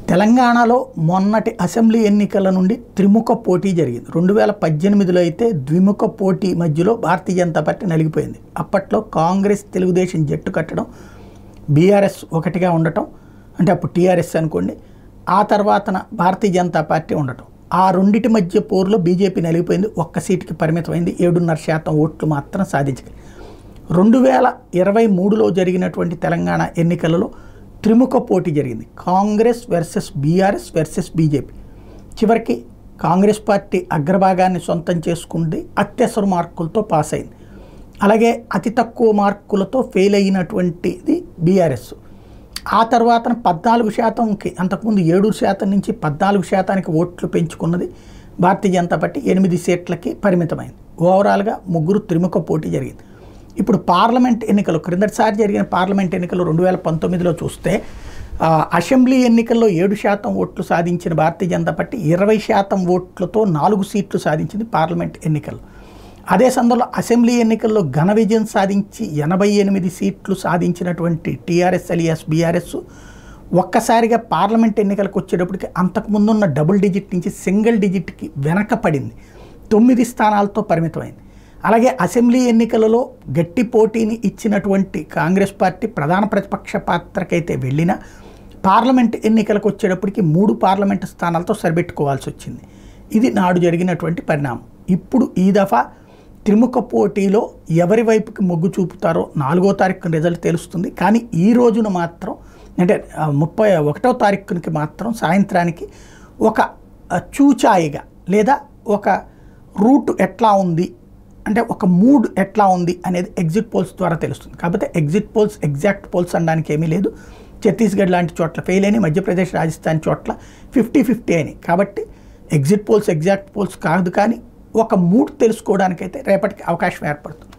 తెలంగాణలో మొన్నటి అసెంబ్లీ ఎన్నికల నుండి త్రిముఖ పోటీ జరిగింది రెండు వేల పద్దెనిమిదిలో అయితే ద్విముఖ పోటీ మధ్యలో భారతీయ జనతా పార్టీ నలిగిపోయింది అప్పట్లో కాంగ్రెస్ తెలుగుదేశం జట్టు కట్టడం బీఆర్ఎస్ ఒకటిగా ఉండటం అంటే అప్పుడు టీఆర్ఎస్ అనుకోండి ఆ తర్వాతన భారతీయ జనతా పార్టీ ఉండటం ఆ రెండిటి మధ్య పోరులో బీజేపీ నలిగిపోయింది ఒక్క సీటుకి పరిమితమైంది ఏడున్నర శాతం ఓట్లు మాత్రం సాధించగలిగింది రెండు వేల ఇరవై మూడులో జరిగినటువంటి తెలంగాణ ఎన్నికలలో త్రిముఖ పోటీ జరిగింది Congress versus BRS versus BJP చివరికి కాంగ్రెస్ పార్టీ అగ్రభాగాన్ని సొంతం చేసుకుంది అత్యవసర మార్కులతో పాస్ అయింది అలాగే అతి తక్కువ మార్కులతో ఫెయిల్ అయినటువంటిది బీఆర్ఎస్ ఆ తర్వాత పద్నాలుగు శాతంకి అంతకుముందు ఏడు శాతం నుంచి పద్నాలుగు శాతానికి ఓట్లు పెంచుకున్నది భారతీయ జనతా పార్టీ ఎనిమిది సీట్లకి పరిమితమైంది ఓవరాల్గా ముగ్గురు త్రిముఖ పోటీ జరిగింది ఇప్పుడు పార్లమెంట్ ఎన్నికలు క్రిందటిసారి జరిగిన పార్లమెంట్ ఎన్నికలు రెండు వేల పంతొమ్మిదిలో చూస్తే ఆ, అసెంబ్లీ ఎన్నికల్లో ఏడు శాతం ఓట్లు సాధించిన భారతీయ జనతా పార్టీ ఇరవై శాతం ఓట్లతో నాలుగు సీట్లు సాధించింది పార్లమెంట్ ఎన్నికల్లో అదే సందర్భంలో అసెంబ్లీ ఎన్నికల్లో ఘన విజయం సాధించి ఎనభై ఎనిమిది సీట్లు సాధించినటువంటి టీఆర్ఎస్ అలియాస్ బీఆర్ఎస్ ఒక్కసారిగా పార్లమెంట్ ఎన్నికలకు వచ్చేటప్పటికి అంతకుముందున్న డబుల్ డిజిట్ నుంచి సింగిల్ డిజిట్కి వెనకపడింది తొమ్మిది స్థానాలతో పరిమితమైంది అలాగే అసెంబ్లీ ఎన్నికలలో గట్టి పోటీని ఇచ్చినటువంటి కాంగ్రెస్ పార్టీ ప్రధాన ప్రతిపక్ష పాత్రకైతే వెళ్ళినా పార్లమెంట్ ఎన్నికలకు వచ్చేటప్పటికి మూడు పార్లమెంట్ స్థానాలతో సరిపెట్టుకోవాల్సి వచ్చింది ఇది నాడు జరిగినటువంటి పరిణామం ఇప్పుడు ఈ దఫా త్రిముఖ పోటీలో ఎవరి వైపుకి మొగ్గు చూపుతారో నాలుగో తారీఖున రిజల్ట్ తెలుస్తుంది కానీ ఈ రోజున మాత్రం అంటే ఆ, ముప్పై ఒకటో తారీఖునికి మాత్రం సాయంత్రానికి ఒక ఆ, చూచాయిగా లేదా ఒక రూట్ ఎట్లా ఉంది అంటే ఒక మూడ్ ఎట్లా ఉంది అనేది ఎగ్జిట్ పోల్స్ ద్వారా తెలుస్తుంది కాకపోతే ఎగ్జిట్ పోల్స్ ఎగ్జాక్ట్ పోల్స్ అనడానికి ఏమీ లేదు ఛత్తీస్గఢ్ లాంటి చోట్ల ఫెయిల్ అయినాయి మధ్యప్రదేశ్ రాజస్థాన్ చోట్ల ఫిఫ్టీ ఫిఫ్టీ అయినాయి కాబట్టి ఎగ్జిట్ పోల్స్ ఎగ్జాక్ట్ పోల్స్ కాదు కానీ ఒక మూడ్ తెలుసుకోవడానికైతే రేపటికి అవకాశం ఏర్పడుతుంది